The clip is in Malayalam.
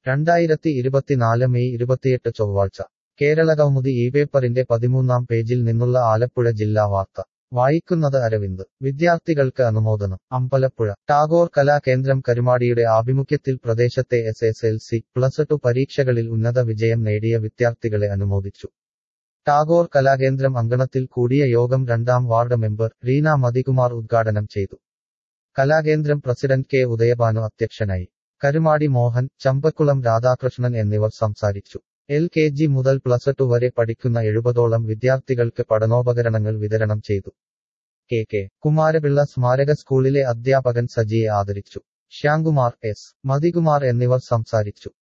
രണ്ടായിരത്തി ഇരുപത്തിനാല് മെയ് ഇരുപത്തിയെട്ട് ചൊവ്വാഴ്ച കേരള കൗമുദി ഈ പേപ്പറിന്റെ പതിമൂന്നാം പേജിൽ നിന്നുള്ള ആലപ്പുഴ ജില്ലാ വാർത്ത വായിക്കുന്നത് അരവിന്ദ് വിദ്യാർത്ഥികൾക്ക് അനുമോദനം അമ്പലപ്പുഴ ടാഗോർ കലാകേന്ദ്രം കരുമാടിയുടെ ആഭിമുഖ്യത്തിൽ പ്രദേശത്തെ S S L C plus two പരീക്ഷകളിൽ ഉന്നത വിജയം നേടിയ വിദ്യാർത്ഥികളെ അനുമോദിച്ചു ടാഗോർ കലാകേന്ദ്രം അങ്കണത്തിൽ കൂടിയ യോഗം രണ്ടാം വാർഡ് മെമ്പർ റീന മതികുമാർ ഉദ്ഘാടനം ചെയ്തു കലാകേന്ദ്രം പ്രസിഡന്റ് കെ ഉദയഭാനു അധ്യക്ഷനായി കരുമാടി മോഹൻ ചമ്പക്കുളം രാധാകൃഷ്ണൻ എന്നിവർ സംസാരിച്ചു എൽ കെ ജി മുതൽ പ്ലസ് ടു വരെ പഠിക്കുന്ന എഴുപതോളം വിദ്യാർത്ഥികൾക്ക് പഠനോപകരണങ്ങൾ വിതരണം ചെയ്തു കെ കെ കുമാരപിള്ള സ്മാരക സ്കൂളിലെ അധ്യാപകൻ സജിയെ ആദരിച്ചു ശ്യാംകുമാർ എസ് മതികുമാർ എന്നിവർ സംസാരിച്ചു